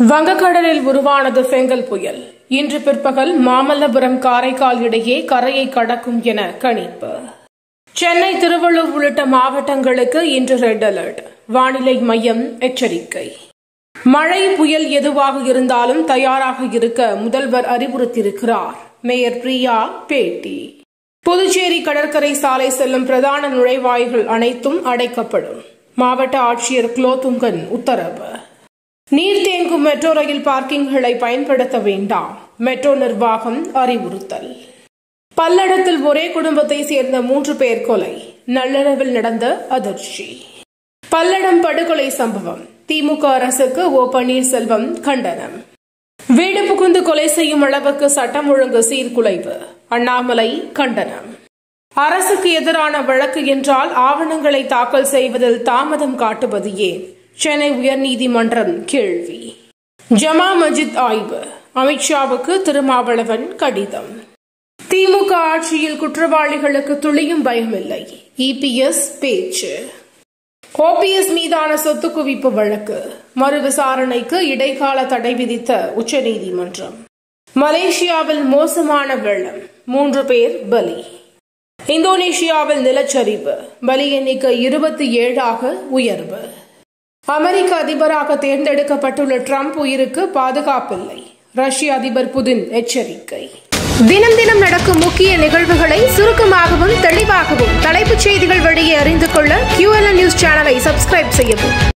வங்கக்கடலில் உருவானது ஃபெங்கல் புயல் இன்று பிற்பகல் மாமல்லபுரம் காரைக்கால் இடையே கரையை கடக்கும் என கணிப்பு சென்னை திருவள்ளூர் உள்ளிட்ட மாவட்டங்களுக்கு இன்று ரெட் அலர்ட் வானிலை மையம் எச்சரிக்கை மழை புயல் எதுவாக இருந்தாலும் தயாராக இருக்க முதல்வர் அறிவுறுத்தியிருக்கிறார் மேயர் பிரியா பேட்டி புதுச்சேரி கடற்கரை சாலை செல்லும் பிரதான நுழைவாயில்கள் அனைத்தும் அடைக்கப்படும் மாவட்ட ஆட்சியர் குலோத்துங்கன் உத்தரவு நீர் தேங்கும் மெட்ரோ ரயில் பார்க்கிங்களை பயன்படுத்த வேண்டாம் மெட்ரோ நிர்வாகம் அறிவுறுத்தல் பல்லடத்தில் ஒரே குடும்பத்தை சேர்ந்த மூன்று பேர் கொலை நள்ளிரவில் நடந்த அதிர்ச்சி பல்லடம் படுகொலை சம்பவம் திமுக அரசுக்கு ஓ பன்னீர்செல்வம் கண்டனம் வீடு புகுந்து கொலை செய்யும் அளவுக்கு சட்டம் ஒழுங்கு சீர்குலைவு அண்ணாமலை கண்டனம் அரசுக்கு எதிரான வழக்கு என்றால் ஆவணங்களை தாக்கல் செய்வதில் தாமதம் காட்டுவது ஏன் சென்னை உயர்நீதிமன்றம் கேள்வி ஜமா மஜித் ஆய்வு அமித்ஷாவுக்கு திருமாவளவன் கடிதம் திமுக ஆட்சியில் குற்றவாளிகளுக்கு துளியும் பயமில்லை இபிஎஸ் பேச்சு ஓபிஎஸ் மீதான சொத்து குவிப்பு வழக்கு மறு விசாரணைக்கு இடைக்கால தடை விதித்த உச்சநீதிமன்றம் மலேசியாவில் மோசமான வெள்ளம் மூன்று பேர் பலி இந்தோனேஷியாவில் நிலச்சரிவு பலி எண்ணிக்கை இருபத்தி ஏழாக உயர்வு அமெரிக்க அதிபராக தேர்ந்தெடுக்கப்பட்டுள்ள ட்ரம்ப் உயிருக்கு பாதுகாப்பில்லை ரஷ்ய அதிபர் புதின் எச்சரிக்கை தினம் தினம் நடக்கும் முக்கிய நிகழ்வுகளை சுருக்கமாகவும் தெளிவாகவும் தலைப்புச் செய்திகள் வழியே அறிந்து கொள்ள QLN நியூஸ் சேனலை சப்ஸ்கிரைப் செய்யவும்